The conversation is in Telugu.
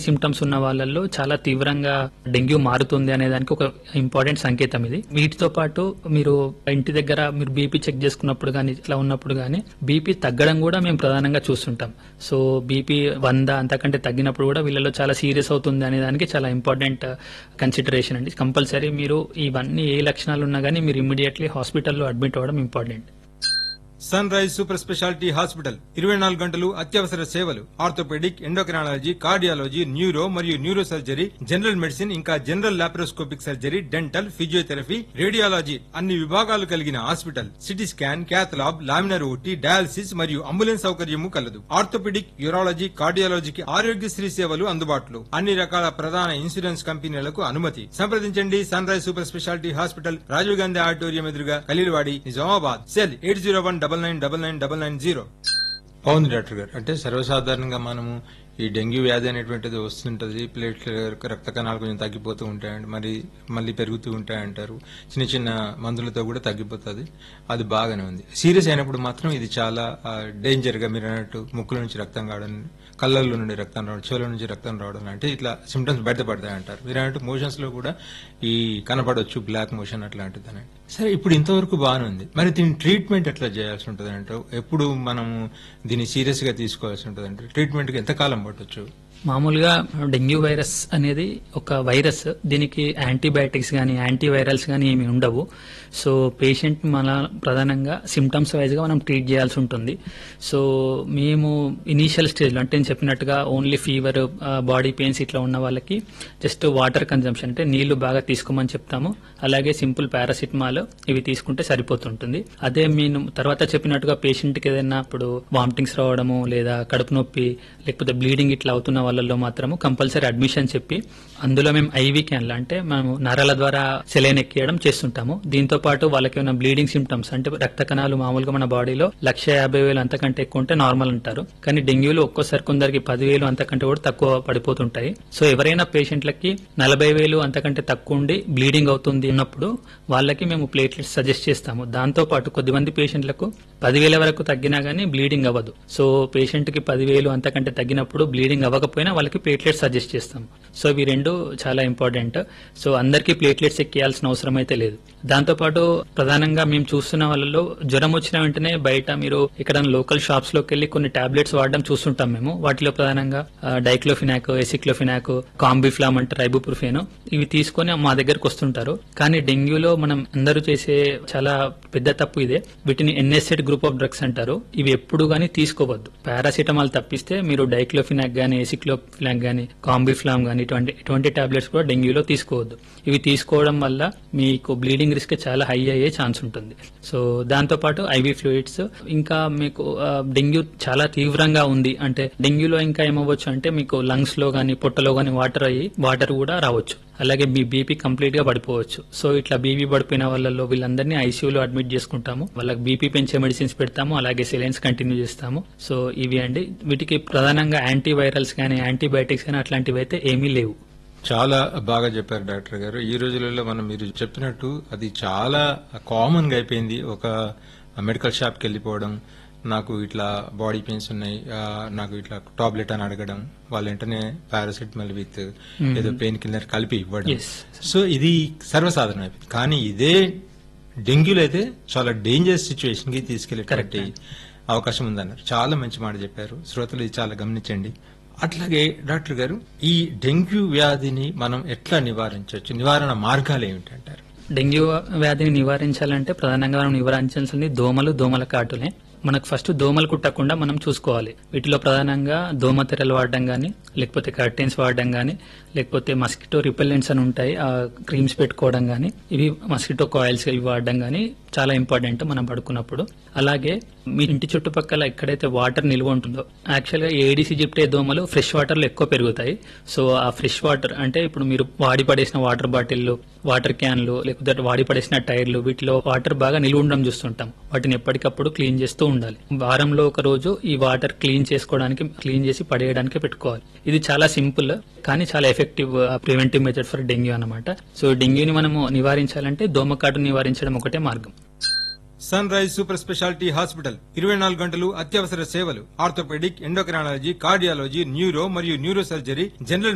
సిమ్టమ్స్ ఉన్న వాళ్ళల్లో చాలా తీవ్రంగా డెంగ్యూ మారుతుంది అనే దానికి ఒక ఇంపార్టెంట్ సంకేతం ఇది వీటితో పాటు మీరు ఇంటి దగ్గర మీరు బీపీ చెక్ చేసుకున్నప్పుడు కానీ ఇట్లా ఉన్నప్పుడు కానీ బీపీ తగ్గడం కూడా మేము ప్రధానంగా చూస్తుంటాం సో బీపీ వంద అంతకంటే తగ్గినప్పుడు కూడా వీళ్ళలో చాలా సీరియస్ అవుతుంది అనే దానికి చాలా ఇంపార్టెంట్ కన్సిడరేషన్ అండి కంపల్సరీ మీరు ఇవన్నీ ఏ లక్షణాలు ఉన్నా కానీ మీరు ఇమీడియట్లీ హాస్పిటల్లో అడ్మిట్ అవ్వడం important sunrise super speciality hospital ఇరవై నాలుగు గంటలు అత్యవసర సేవలు ఆర్థోపెడిక్ ఎండోక్రాలజీ కార్డియాలజీ న్యూరో మరియు న్యూరో సర్జరీ జనరల్ మెడిసిన్ ఇంకా general laparoscopic surgery dental physiotherapy radiology అన్ని విభాగాలు కలిగిన hospital CT scan cath lab laminar OT dialysis మరియు అంబులెన్స్ సౌకర్యము కలదు ఆర్థోపెడిక్ యూరాలజీ కార్డియాలజీకి ఆరోగ్యశ్రీ సేవలు అందుబాటులో అన్ని రకాల ప్రధాన ఇన్సూరెన్స్ కంపెనీలకు అనుమతి సంప్రదించండి sunrise super speciality hospital Rajiv Gandhi auditorium ఎదురుగా Khaleelwadi Nizamabad cell eight zero one double nine double nine double nine zero అవును డాక్టర్ గారు అంటే సర్వసాధారణంగా మనము ఈ డెంగ్యూ వ్యాధి అనేటువంటిది వస్తుంటది ప్లేట్ల రక్త కణాలు కొంచెం తగ్గిపోతూ ఉంటాయండి మరి మళ్ళీ పెరుగుతూ ఉంటాయంటారు చిన్న చిన్న మందులతో కూడా తగ్గిపోతుంది అది బాగానే ఉంది సీరియస్ అయినప్పుడు మాత్రం ఇది చాలా డేంజర్ గా మీరు అన్నట్టు ముక్కుల నుంచి రక్తం కావడం కళ్ళల్లో నుండి రక్తం రావడం చెవుల నుంచి రక్తం రావడం అంటే ఇట్లా సిమ్టమ్స్ బయటపడతాయి అంటారు మీరు అన్నట్టు మోషన్స్ లో కూడా ఈ కనపడవచ్చు బ్లాక్ మోషన్ అట్లాంటిది అని సరే ఇప్పుడు ఇంతవరకు బాగానే ఉంది మరి దీని ట్రీట్మెంట్ ఎట్లా చేయాల్సి ఉంటుంది అంటే ఎప్పుడు మనము దీన్ని సీరియస్ గా తీసుకోవాల్సి ఉంటుంది అంటే ట్రీట్మెంట్ కి ఎంత కాలం పట్టొచ్చు మామూలుగా డెంగ్యూ వైరస్ అనేది ఒక వైరస్ దీనికి యాంటీబయాటిక్స్ కానీ యాంటీవైరల్స్ కానీ ఏమి ఉండవు సో పేషెంట్ మన ప్రధానంగా సిమ్టమ్స్ వైజ్గా మనం ట్రీట్ చేయాల్సి ఉంటుంది సో మేము ఇనీషియల్ స్టేజ్లో అంటే నేను చెప్పినట్టుగా ఓన్లీ ఫీవర్ బాడీ పెయిన్స్ ఇట్లా ఉన్న వాళ్ళకి జస్ట్ వాటర్ కన్జంప్షన్ అంటే నీళ్లు బాగా తీసుకోమని చెప్తాము అలాగే సింపుల్ పారాసిటమాల్ ఇవి తీసుకుంటే సరిపోతుంటుంది అదే నేను తర్వాత చెప్పినట్టుగా పేషెంట్కి ఏదైనా ఇప్పుడు వామిటింగ్స్ రావడము లేదా కడుపు నొప్పి లేకపోతే బ్లీడింగ్ ఇట్లా అవుతున్న వాళ్ళల్లో మాత్రము కంపల్సరీ అడ్మిషన్ చెప్పి అందులో మేము ఐవీ క్యాన్లు అంటే మేము నరాల ద్వారా సెలైన్ ఎక్కియడం చేస్తుంటాము దీంతో పాటు వాళ్ళకి ఏమైనా బ్లీడింగ్ సిమ్టమ్స్ అంటే రక్త కణాలు మామూలుగా మన బాడీలో లక్ష యాభై వేలు అంతకంటే ఎక్కువ ఉంటే నార్మల్ అంటారు కానీ డెంగ్యూలో ఒక్కోసారి కొందరికి పదివేలు అంతకంటే కూడా తక్కువ పడిపోతుంటాయి సో ఎవరైనా పేషెంట్లకి నలభై వేలు అంతకంటే తక్కువ ఉండి బ్లీడింగ్ అవుతుంది ఉన్నప్పుడు వాళ్ళకి మేము ప్లేట్లెట్స్ సజెస్ట్ చేస్తాము దాంతో పాటు కొద్దిమంది పేషెంట్లకు పదివేల వరకు తగ్గినా గానీ బ్లీడింగ్ అవ్వదు సో పేషెంట్ కి పదివేలు అంతకంటే తగ్గినప్పుడు బ్లీడింగ్ అవ్వకపోయినా వాళ్ళకి ప్లేట్లెట్స్ సజెస్ట్ చేస్తాం సో ఇవి రెండు చాలా ఇంపార్టెంట్ సో అందరికీ ప్లేట్లెట్స్ ఎక్కియాల్సిన అవసరం అయితే లేదు దాంతో పాటు ప్రధానంగా మేము చూస్తున్న వాళ్ళలో జ్వరం వచ్చిన వెంటనే బయట మీరు ఇక్కడ లోకల్ షాప్స్ లోకి వెళ్ళి కొన్ని టాబ్లెట్స్ వాడడం చూస్తుంటాం మేము వాటిలో ప్రధానంగా డైక్లోఫినాక్ ఎసిక్లోఫినాక్ కాంబిఫ్లామ్ అంటే రైబుప్రూఫేన్ ఇవి తీసుకొని మా దగ్గరకు వస్తుంటారు కానీ డెంగ్యూలో మనం అందరూ చేసే చాలా పెద్ద తప్పు ఇదే వీటిని ఎన్ఎస్ఎడ్ గ్రూప్ ఆఫ్ డ్రగ్స్ అంటారు ఇవి ఎప్పుడు గానీ తీసుకోవద్దు పారాసిటమాల్ తప్పిస్తే మీరు డైక్లోఫినాక్ గానీ ఎసిక్లోఫినాక్ గానీ కాంబిఫ్లామ్ గానీ ఇటువంటి ఇటువంటి టాబ్లెట్స్ కూడా డెంగ్యూలో తీసుకోవద్దు ఇవి తీసుకోవడం వల్ల మీకు బ్లీడింగ్ రిస్క్ చాలా హై అయ్యే ఛాన్స్ ఉంటుంది సో దాంతో పాటు ఐవీ ఫ్లూయిడ్స్ ఇంకా మీకు ఆ, డెంగ్యూ చాలా తీవ్రంగా ఉంది అంటే డెంగ్యూలో ఇంకా ఏమవ్వచ్చు అంటే మీకు లంగ్స్ లో గానీ పొట్టలో గానీ వాటర్ అయ్యి వాటర్ కూడా రావచ్చు అలాగే మీ బీపీ కంప్లీట్ గా పడిపోవచ్చు సో ఇట్లా బీపీ పడిపోయిన వాళ్ళలో వీళ్ళందరినీ ఐసీయూలో అడ్మిట్ చేసుకుంటాము వాళ్ళకి బీపీ పెంచే మెడిసిన్స్ పెడతాము అలాగే సిలైన్స్ కంటిన్యూ చేస్తాము సో ఇవి అండి వీటికి ప్రధానంగా యాంటీవైరల్స్ కానీ యాంటీబయాటిక్స్ కానీ అట్లాంటివి అయితే ఏమీ లేవు చాలా బాగా చెప్పారు డాక్టర్ గారు ఈ రోజులలో మనం మీరు చెప్పినట్టు అది చాలా కామన్ గా అయిపోయింది ఒక మెడికల్ షాప్ కి వెళ్ళిపోవడం నాకు ఇట్లా బాడీ పెయిన్స్ ఉన్నాయి ఆ, నాకు ఇట్లా టాబ్లెట్ అని అడగడం వాళ్ళ వెంటనే పారాసిటమాల్ విత్ ఏదో పెయిన్ కిల్లర్ కలిపి ఇవ్వడం Yes. సో ఇది సర్వసాధారణ అయిపోయింది కానీ ఇదే డెంగ్యూలో అయితే చాలా డేంజరస్ సిచ్యువేషన్ కి తీసుకెళ్లేటువంటి అవకాశం ఉందన్నారు చాలా మంచి మాట చెప్పారు శ్రోతలు ఇది చాలా గమనించండి అట్లాగే డాక్టర్ గారు ఈ డెంగ్యూ వ్యాధిని మనం ఎట్లా నివారించవచ్చు నివారణ మార్గాలు ఏమిటంటారు డెంగ్యూ వ్యాధిని నివారించాలంటే ప్రధానంగా మనం నివారించాల్సింది దోమలు దోమల కాటులే మనకు ఫస్ట్ దోమలు కుట్టకుండా మనం చూసుకోవాలి వీటిలో ప్రధానంగా దోమ తెరలు వాడడం కానీ లేకపోతే కర్టెన్స్ వాడడం కానీ లేకపోతే మస్కిటో రిపెల్లెంట్స్ అని ఉంటాయి ఆ క్రీమ్స్ పెట్టుకోవడం కానీ ఇవి మస్కిటో కాయిల్స్ ఇవి వాడడం కానీ చాలా ఇంపార్టెంట్ మనం పడుకున్నప్పుడు అలాగే మీ ఇంటి చుట్టుపక్కల ఎక్కడైతే వాటర్ నిల్వ ఉంటుందో యాక్చువల్గా ఏడీసీ జిప్టే దోమలు ఫ్రెష్ వాటర్ లో ఎక్కువ పెరుగుతాయి సో ఆ ఫ్రెష్ వాటర్ అంటే ఇప్పుడు మీరు వాడి పడేసిన వాటర్ బాటిల్లు వాటర్ క్యాన్లు లేకపోతే వాడి పడేసిన టైర్లు వీటిలో వాటర్ బాగా నిల్వ ఉండడం చూస్తుంటాం వాటిని ఎప్పటికప్పుడు క్లీన్ చేస్తూ ఉండాలి వారంలో ఒక రోజు ఈ వాటర్ క్లీన్ చేసుకోవడానికి క్లీన్ చేసి పడేయడానికి పెట్టుకోవాలి ఇది చాలా సింపుల్ కానీ చాలా effective preventive method for dengue అన్నమాట సో డెంగ్యూని మనము నివారించాలంటే దోమకాటు నివారించడం ఒకటే మార్గం sunrise super speciality hospital ఇరవై నాలుగు గంటలు అత్యవసర సేవలు ఆర్థోపెడిక్ ఎండోక్రాలజీ కార్డియాలజీ న్యూరో మరియు న్యూరో సర్జరీ జనరల్